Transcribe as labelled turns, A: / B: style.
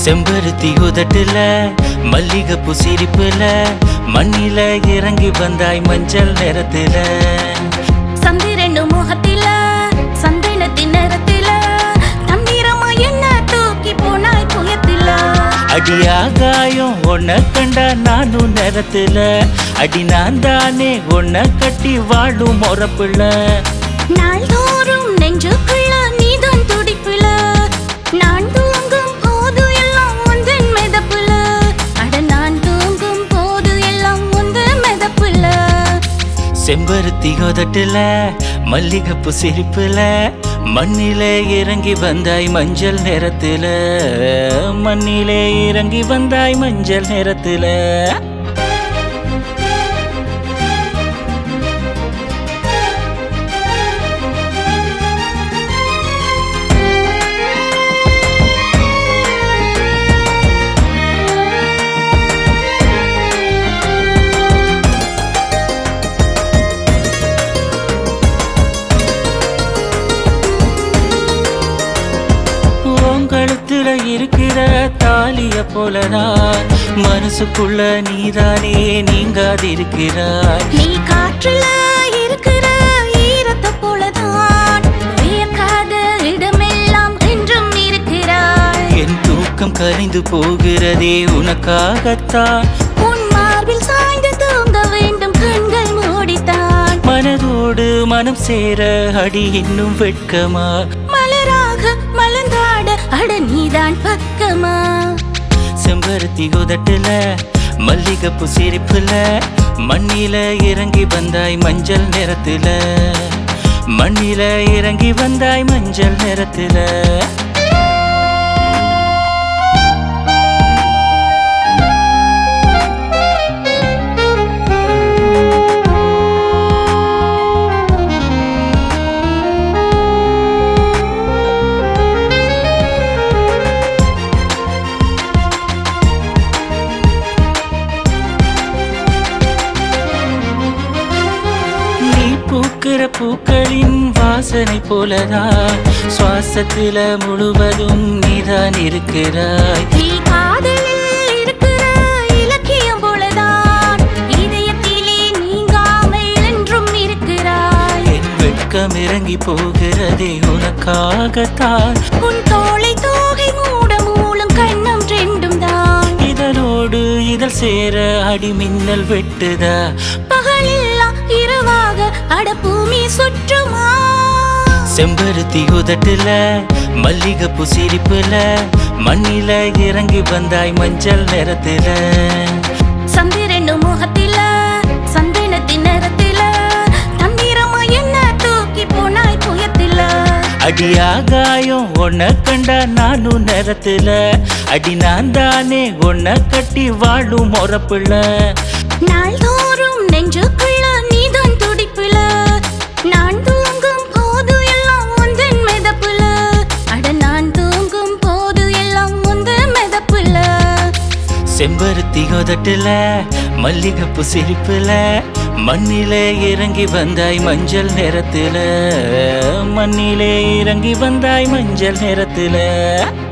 A: செம்பருத்தி உதட்டுல மல்லிகைப்பூ சிரிப்புல மண்ணில இறங்கி வந்தாய் மஞ்சள் நிறத்துல
B: சந்திரனு முகத்தில சந்தனத்தின் நிறத்தில தந்திரமா என்ன தூக்கி போனாய் புயத்தில
A: அடியாகாயம் உன்னை கண்டா நானும் நிறத்துல அடி நான் தானே உன்னை கட்டி வாழும் முறப்புல
B: நாள்தோறும் நெஞ்சுக்குள்ள நீதான் துடிப்புல நான் தூங்கும் போது எல்லாம் உந்தன் மெதப்புல அட நான் தூங்கும் போது எல்லாம் உந்தன் மெதப்புல
A: செம்பருத்தி உதட்டுல மல்லிகைப்பூ சிரிப்புல மண்ணிலே இறங்கி வந்தாய் மஞ்சள் நிறத்துல மண்ணிலே இறங்கி வந்தாய் மஞ்சள் நிறத்துல உங்களுத்துல இருக்கிற தாலிய போலதான் மனசுக்குள்ள நீதானே நீங்காதிருக்கிறாய்
B: நீ காற்றுல இருக்கிற ஈரத்தை போலதான் வியக்காத இடமெல்லாம் என்றும் இருக்கிறாய்
A: என் தூக்கம் கரைந்து போகிறதே உனக்காகத்தான்
B: உன் மார்பில் சாய்ந்து தூங்க வேண்டும் கண்கள் மூடித்தான்
A: மனதோடு மனம் சேர அடி இன்னும் வெட்கமா
B: மலராக மலர்ந்தாட அட நீதான் பக்கமா
A: செம்பருத்தி உதட்டுல மல்லிகைப்பூ சிரிப்புல மண்ணில இறங்கி வந்தாய் மஞ்சள் நிறத்துல மண்ணில இறங்கி வந்தாய் மஞ்சள் நிறத்துல நீ பூக்கிற பூக்களின் வாசனை போலதான் சுவாசத்தில முழுவதும் நீதான் இருக்கிறாய்
B: நீ காதலில் இருக்கிற இலக்கியம் போலதான் இதயத்திலே நீங்காமல் என்றும் இருக்கிறாய்
A: என் வெட்கம் இறங்கி போகிறதே உனக்காகத்தான்
B: உன் தோளை தோகை மூட மூலம் கண்ணம் ரெண்டும் தான்
A: இதனோடு இதழ் சேர அடி மின்னல் வெட்டுதா
B: பகலெல்லாம் இரவாக அட பூமி சுற்றுமா
A: செம்பருத்தி உதட்டுல மல்லிகைப்பூ சிரிப்புல மண்ணில இறங்கி வந்தாய் மஞ்சள் நிறத்துல
B: சந்திரனு முகத்தில சந்தனத்தின் நிறத்தில தந்திரமா என்ன தூக்கி போனாய் புயத்தில
A: அடியாகாயம் உன்னை கண்டா நானும் நிறத்துல அடி நான் தானே உன்னை கட்டி வாழும் முறப்புல
B: நாள்தோறும் நெஞ்சுக்குள்ள நீதான் துடிப்புல நான் தூங்கும் போது எல்லாம் உந்தன் மெதப்புல அட நான் தூங்கும் போது எல்லாம் உந்தன் மெதப்புல
A: செம்பருத்தி உதட்டுல மல்லிகைப்பூ சிரிப்புல மண்ணிலே இறங்கி வந்தாய் மஞ்சள் நிறத்துல மண்ணிலே இறங்கி வந்தாய் மஞ்சள் நிறத்துல